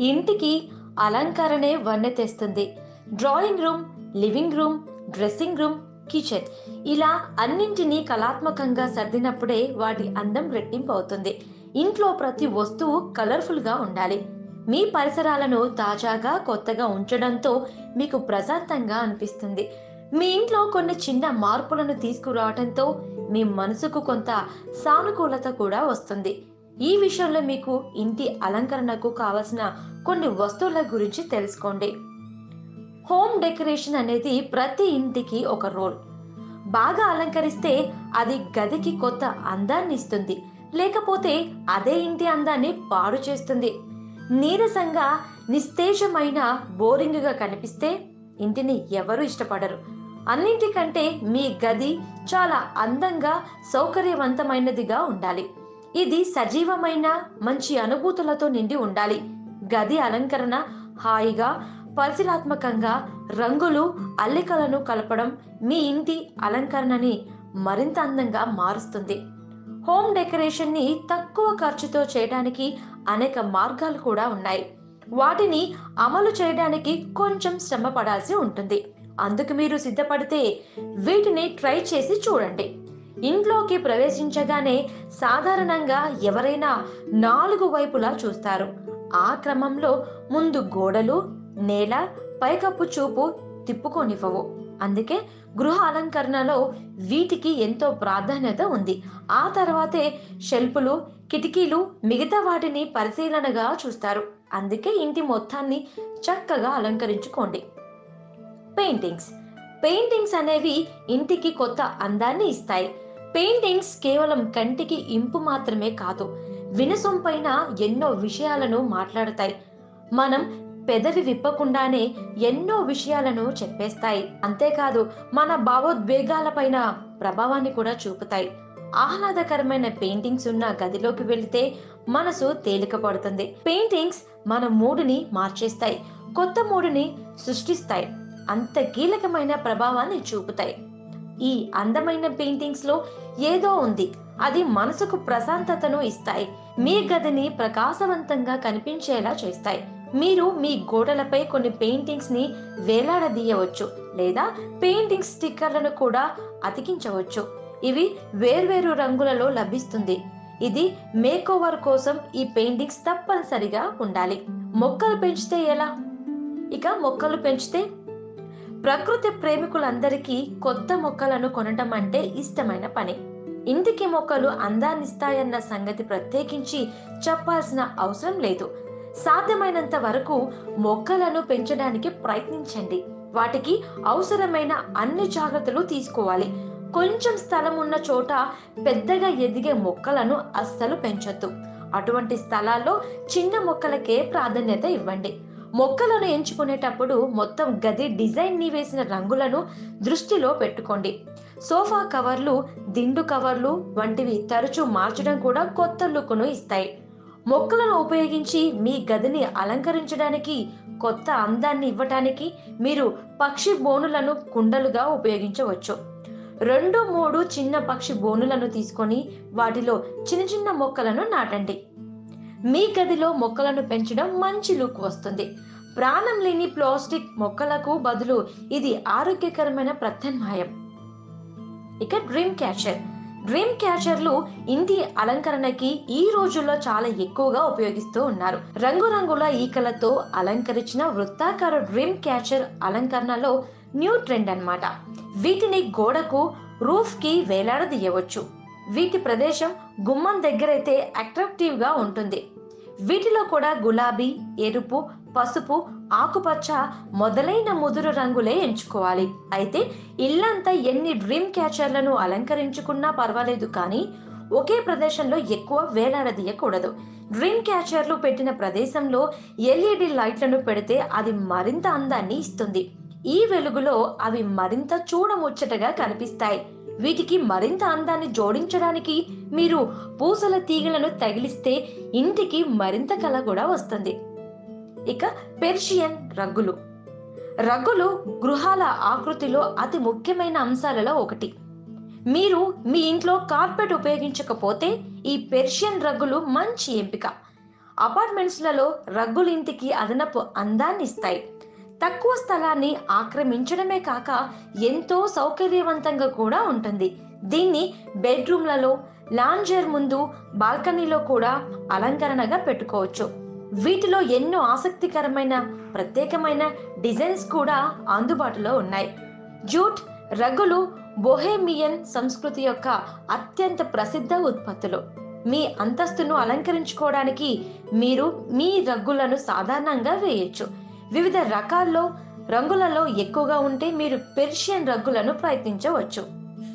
ఇంటికి అలంకరణే వన్నె తెస్తుంది drawing room living room dressing room kitchen ఇలా అన్నింటినీ కళాత్మకంగా సర్దినప్పుడే వాటి అందం రెట్టింపు అవుతుంది ఇంట్లో ప్రతి వస్తువు కలర్ఫుల్గా ఉండాలి మీ పరిసరాలను తాజాగా కొత్తగా ఉంచడంతో మీకు ప్రశాంతంగా అనిపిస్తుంది మీ ఇంట్లో కొన్ని చిన్న మార్పులను తీసుకురావడంతో మీ మనసుకు కొంత సానుకూలత కూడా వస్తుంది ఈ విషయంలో మీకు ఇంటి అలంకరణకు కావలసిన కొన్ని వస్తువుల గురించి తెలుసుకోండి హోమ్ డెకరేషన్ అనేది ప్రతి ఇంటికి ఒక రోల్ బాగా అలంకరిస్తే అది గదికి కొత్త అందాన్ని ఇస్తుంది లేకపోతే అదే ఇంటి అందాన్ని పాడు చేస్తుంది నీరసంగా నిస్తేజమైన బోరింగ్గా కనిపిస్తే ఇంటిని ఎవరు ఇష్టపడరు అన్నింటికంటే మీ గది చాలా అందంగా సౌకర్యవంతమైనదిగా ఉండాలి ఇది సజీవమైన మంచి అనుభూతులతో నిండి ఉండాలి గది అలంకరణ హాయిగా పరిశీలాత్మకంగా రంగులు అల్లికలను కలపడం మీ ఇంటి అలంకరణని మరింత అందంగా మారుస్తుంది హోమ్ డెకరేషన్ని తక్కువ ఖర్చుతో చేయడానికి అనేక మార్గాలు కూడా ఉన్నాయి వాటిని అమలు చేయడానికి కొంచెం శ్రమ పడాల్సి ఉంటుంది అందుకు మీరు సిద్ధపడితే వీటిని ట్రై చేసి చూడండి ఇంట్లోకి ప్రవేశించగానే సాధారణంగా ఎవరైనా నాలుగు వైపులా చూస్తారు ఆ క్రమంలో ముందు గోడలు నేల పైకప్పు చూపు తిప్పుకోనివ్వవు అందుకే గృహ అలంకరణలో వీటికి ఎంతో ప్రాధాన్యత ఉంది ఆ తర్వాతే షెల్ఫులు కిటికీలు మిగతా వాటిని పరిశీలనగా చూస్తారు అందుకే ఇంటి మొత్తాన్ని చక్కగా అలంకరించుకోండి పెయింటింగ్స్ పెయింటింగ్స్ అనేవి ఇంటికి కొత్త అందాన్ని ఇస్తాయి పెయింటింగ్స్ కేవలం కంటికి ఇంపు మాత్రమే కాదు వినసొంపైన ఎన్నో విషయాలను మాట్లాడతాయి మనం పెదవి విప్పకుండానే ఎన్నో విషయాలను చెప్పేస్తాయి అంతేకాదు మన భావోద్వేగాలపైన ప్రభావాన్ని కూడా చూపుతాయి ఆహ్లాదకరమైన పెయింటింగ్స్ ఉన్న గదిలోకి వెళితే మనసు తేలిక పడుతుంది పెయింటింగ్స్ మన మూడుని మార్చేస్తాయి కొత్త మూడుని సృష్టిస్తాయి అంత కీలకమైన ప్రభావాన్ని చూపుతాయి ఈ అందమైన పెయింటింగ్స్ లో ఏదో ఉంది అది మనసుకు ప్రశాంతతను ఇస్తాయి మీ గదిని ప్రకాశవంతంగా కనిపించేలా చేస్తాయి మీరు మీ గోడలపై కొన్ని పెయింటింగ్స్ ని వేలాడదీయవచ్చు లేదా పెయింటింగ్ స్టిక్కర్లను కూడా అతికించవచ్చు ఇవి వేర్వేరు రంగులలో లభిస్తుంది ఇది మేకోవర్ కోసం ఈ పెయింటింగ్స్ తప్పనిసరిగా ఉండాలి మొక్కలు పెంచితే ఎలా ఇక మొక్కలు పెంచితే ప్రకృతి ప్రేమికులందరికీ కొత్త మొక్కలను కొనటం అంటే ఇష్టమైన పని ఇంటికి మొక్కలు అందాన్నిస్తాయన్న సంగతి ప్రత్యేకించి చెప్పాల్సిన అవసరం లేదు సాధ్యమైనంత వరకు మొక్కలను పెంచడానికి ప్రయత్నించండి వాటికి అవసరమైన అన్ని జాగ్రత్తలు తీసుకోవాలి కొంచెం స్థలం ఉన్న చోట పెద్దగా ఎదిగే మొక్కలను అస్సలు పెంచొద్దు అటువంటి స్థలాల్లో చిన్న మొక్కలకే ప్రాధాన్యత ఇవ్వండి మొక్కలను ఎంచుకునేటప్పుడు మొత్తం గది డిజైన్ ని వేసిన రంగులను దృష్టిలో పెట్టుకోండి సోఫా కవర్లు దిండు కవర్లు వంటివి తరచూ మార్చడం కూడా కొత్త లుక్ను ఇస్తాయి మొక్కలను ఉపయోగించి మీ గదిని అలంకరించడానికి కొత్త అందాన్ని ఇవ్వటానికి మీరు పక్షి బోనులను కుండలుగా ఉపయోగించవచ్చు రెండు మూడు చిన్న పక్షి బోనులను తీసుకొని వాటిలో చిన్న చిన్న మొక్కలను నాటండి మీ గదిలో మొక్కలను పెంచడం మంచి లుక్ వస్తుంది ప్రాణం లేని ప్లాస్టిక్ మొక్కలకు బదులు ఇది ఆరోగ్యకరమైన ప్రత్యామ్నాయం ఇక డ్రీమ్ క్యాచర్ డ్రీమ్ క్యాచర్లు ఇంటి అలంకరణకి ఈ రోజుల్లో చాలా ఎక్కువగా ఉపయోగిస్తూ ఉన్నారు రంగురంగుల ఈకలతో అలంకరించిన వృత్తాకార డ్రీమ్ క్యాచర్ అలంకరణలో న్యూ ట్రెండ్ అన్నమాట వీటిని గోడకు రూఫ్ కి వేలాడదీయవచ్చు వీటి ప్రదేశం గుమ్మం దగ్గరైతే అట్రాక్టివ్ గా ఉంటుంది వీటిలో కూడా గులాబీ ఎరుపు పసుపు ఆకుపచ్చ మొదలైన ముదురు రంగులే ఎంచుకోవాలి అయితే ఇల్లంతా ఎన్ని డ్రీమ్ క్యాచర్లను అలంకరించుకున్నా పర్వాలేదు కానీ ఒకే ప్రదేశంలో ఎక్కువ వేలాడదీయకూడదు డ్రీమ్ క్యాచర్లు పెట్టిన ప్రదేశంలో ఎల్ఈడి లైట్లను పెడితే అది మరింత అందాన్ని ఇస్తుంది ఈ వెలుగులో అవి మరింత చూడముచ్చటగా కనిపిస్తాయి వీటికి మరింత అందాన్ని జోడించడానికి మీరు పూసల తీగలను తగిలిస్తే ఇంటికి మరింత కళ కూడా వస్తుంది ఇక పెర్షియన్ రగ్గులు రగ్గులు గృహాల ఆకృతిలో అతి ముఖ్యమైన అంశాలలో ఒకటి మీరు మీ ఇంట్లో కార్పెట్ ఉపయోగించకపోతే ఈ పెర్షియన్ రగ్గులు మంచి ఎంపిక అపార్ట్మెంట్స్లలో రగ్గులు ఇంటికి అదనపు అందాన్ని ఇస్తాయి తక్కువ స్థలాన్ని ఆక్రమించడమే కాక ఎంతో సౌకర్యవంతంగా కూడా ఉంటుంది దీన్ని బెడ్రూమ్లలో లాంజర్ ముందు బాల్కనీలో కూడా అలంకరణగా పెట్టుకోవచ్చు వీటిలో ఎన్నో ఆసక్తికరమైన ప్రత్యేకమైన డిజైన్స్ కూడా అందుబాటులో ఉన్నాయి జూట్ రగ్గులు బొహేమియన్ సంస్కృతి యొక్క అత్యంత ప్రసిద్ధ ఉత్పత్తులు మీ అంతస్తును అలంకరించుకోవడానికి మీరు మీ రగ్గులను సాధారణంగా వేయొచ్చు వివిధ రకాల్లో రంగులలో ఎక్కువగా ఉంటే మీరు పెర్షియన్ రగ్గులను ప్రయత్నించవచ్చు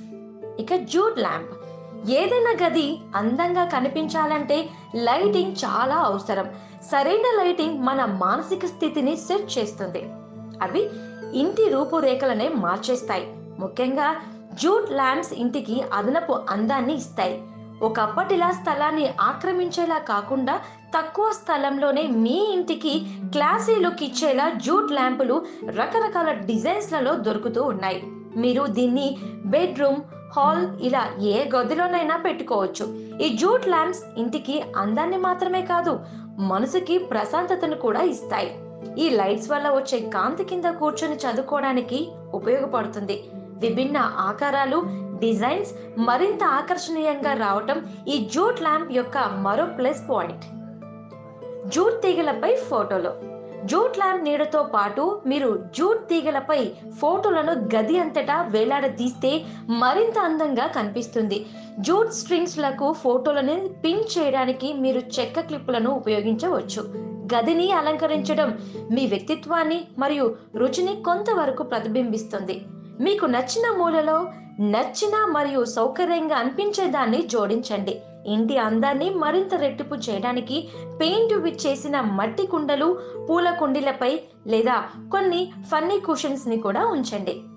ఇక జూట్ ల్యాంప్ ఏదైనా గది అందంగా కనిపించాలంటే లైటింగ్ చాలా అవసరం సరైన లైటింగ్ మన మానసిక స్థితిని సెట్ చేస్తుంది అవి ఇంటి రూపురేఖలనే మార్చేస్తాయి ముఖ్యంగా జూట్ ల్యాంప్స్ ఇంటికి అదనపు అందాన్ని ఇస్తాయి ఒకప్పటిలా స్థలాన్ని ఆక్రమించేలా కాకుండా తక్కువ స్థలంలోనే మీ ఇంటికి క్లాసీ లుక్ ఇచ్చేలా జూట్ ల్యాంపులు రకరకాల డిజైన్స్లలో దొరుకుతూ ఉన్నాయి మీరు దీన్ని బెడ్రూమ్ హాల్ ఇలా ఏ గదిలోనైనా పెట్టుకోవచ్చు ఈ జూట్ ల్యాంప్స్ ఇంటికి అందాన్ని మాత్రమే కాదు మనసుకి ప్రశాంతతను కూడా ఇస్తాయి ఈ లైట్స్ వల్ల వచ్చే కాంతి కింద కూర్చొని చదువుకోవడానికి ఉపయోగపడుతుంది విభిన్న ఆకారాలు డిజైన్స్ మరింత ఆకర్షణీయంగా రావటం ఈ జూట్ ల్యాంప్ యొక్క మరో ప్లస్ పాయింట్ జూట్ తీగలపై ఫోటోలు జూట్ ల్యాంప్ నీడతో పాటు మీరు జూట్ తీగలపై ఫోటోలను గది అంతటా వేలాడదీస్తే మరింత అందంగా కనిపిస్తుంది జూట్ స్ట్రింగ్స్ లకు ఫోటోలను పిన్ చేయడానికి మీరు చెక్క క్లిప్పులను ఉపయోగించవచ్చు గదిని అలంకరించడం మీ వ్యక్తిత్వాన్ని మరియు రుచిని కొంతవరకు ప్రతిబింబిస్తుంది మీకు నచ్చిన మూలలో నచ్చిన మరియు సౌకర్యంగా అనిపించే దాన్ని జోడించండి ఇంటి అందాన్ని మరింత రెట్టింపు చేయడానికి పెయింట్ చేసిన మట్టి కుండలు పూల కుండీలపై లేదా కొన్ని ఫన్నీ కుషన్స్ ని కూడా ఉంచండి